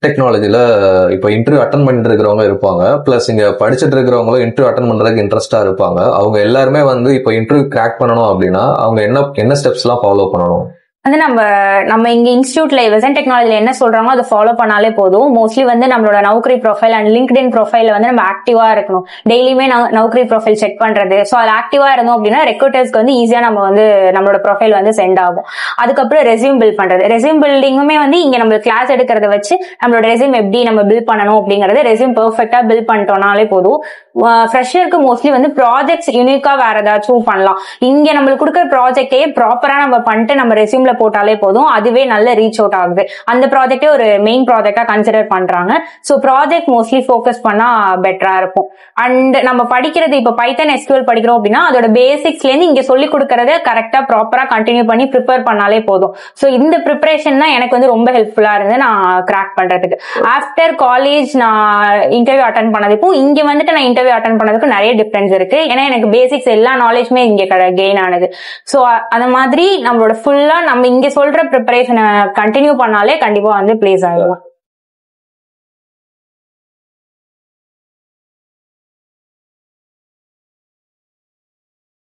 டெக்னாலஜில இப்போ interview attend பண்ணிட்டு இருக்கிறவங்க இருப்பாங்க பிளஸ் இங்க படிச்சுட்டு இருக்கிறவங்களும் இன்டர்வியூ அட்டன் பண்றதுக்கு இன்ட்ரெஸ்டா இருப்பாங்க அவங்க எல்லாருமே வந்து இப்போ இன்டர்வியூ கிராக் பண்ணணும் அப்படின்னா அவங்க என்ன என்ன ஸ்டெப்ஸ் எல்லாம் ஃபாலோ பண்ணணும் வந்து நம்ம நம்ம இங்க இன்ஸ்டியூட்ல வெசன் டெக்னாலஜில என்ன சொல்றாங்களோ அதை ஃபாலோ பண்ணாலே போதும் மோஸ்ட்லி வந்து நம்மளோட நௌக்கரி ப்ரொஃபைல் அண்ட் லிங்க்டின் ப்ரொஃபைல வந்து நம்ம ஆக்டிவா இருக்கணும் டெய்லியுமே நௌக்கரி ப்ரொஃபைல் செக் பண்றது ஸோ அது ஆக்டிவா இருந்தோம் அப்படின்னா ரெக்ரூட்டர்ஸ்க்கு வந்து ஈஸியா நம்ம வந்து நம்மளோட ப்ரொஃபைல் வந்து சென்ட் ஆகும் அதுக்கப்புறம் ரெசியூம் பில்ட் பண்றது ரெசியூம் பில்டிங்குமே வந்து இங்க நம்ம கிளாஸ் எடுக்கிறத வச்சு நம்மளோட ரெசியூம் எப்படி நம்ம பில்ட் பண்ணணும் அப்படிங்கறது ரெசியூம் பெர்ஃபெக்டா பில்ட் பண்ணிட்டோம்னாலே போதும் ஃப்ரெஷருக்கு மோஸ்ட்லி வந்து ப்ராஜெக்ட்ஸ் யூனிக்கா வேற ஏதாச்சும் பண்ணலாம் இங்க நம்மளுக்கு கொடுக்குற ப்ராஜெக்டே ப்ராப்பரா நம்ம பண்ணிட்டு நம்ம ரெசியூம்ல போட்டாலே போதும் அதுவே நல்ல ரீச் அவுட் ஆகுது அந்த ப்ராஜெக்டே ஒரு மெயின் ப்ராஜெக்டா கன்சிடர் பண்றாங்க ஸோ ப்ராஜெக்ட் மோஸ்ட்லி ஃபோக்கஸ் பண்ணா பெட்டரா இருக்கும் அண்ட் நம்ம படிக்கிறது இப்போ பைத்தன் எஸ்கியூஎல் படிக்கிறோம் அப்படின்னா அதோட பேசிக்ஸ்ல இருந்து இங்க சொல்லி கொடுக்கறத கரெக்டா ப்ராப்பரா கண்டினியூ பண்ணி ப்ரிப்பேர் பண்ணாலே போதும் ஸோ இந்த ப்ரிப்பரேஷன் தான் எனக்கு வந்து ரொம்ப ஹெல்ப்ஃபுல்லா இருந்து நான் கிராக் பண்றதுக்கு ஆஃப்டர் காலேஜ் நான் இன்டர்வியூ அட்டன் பண்ணதுக்கும் இங்க வந்துட்டு நான் இன்டர்வியூ அட்டன் பண்ணதுக்கும் நிறைய டிஃபரன்ஸ் இருக்கு ஏன்னா எனக்கு பேசிக்ஸ் எல்லா நாலேஜுமே இங்க கெயின் ஆனது ஸோ அந்த மாதிரி நம்மளோட ஃபுல்லா நம்ம இங்க சொல்ற ப்ரிப்பரேஷனை கண்டினியூ பண்ணாலே கண்டிப்பா வந்து பிளேஸ் ஆகலாம்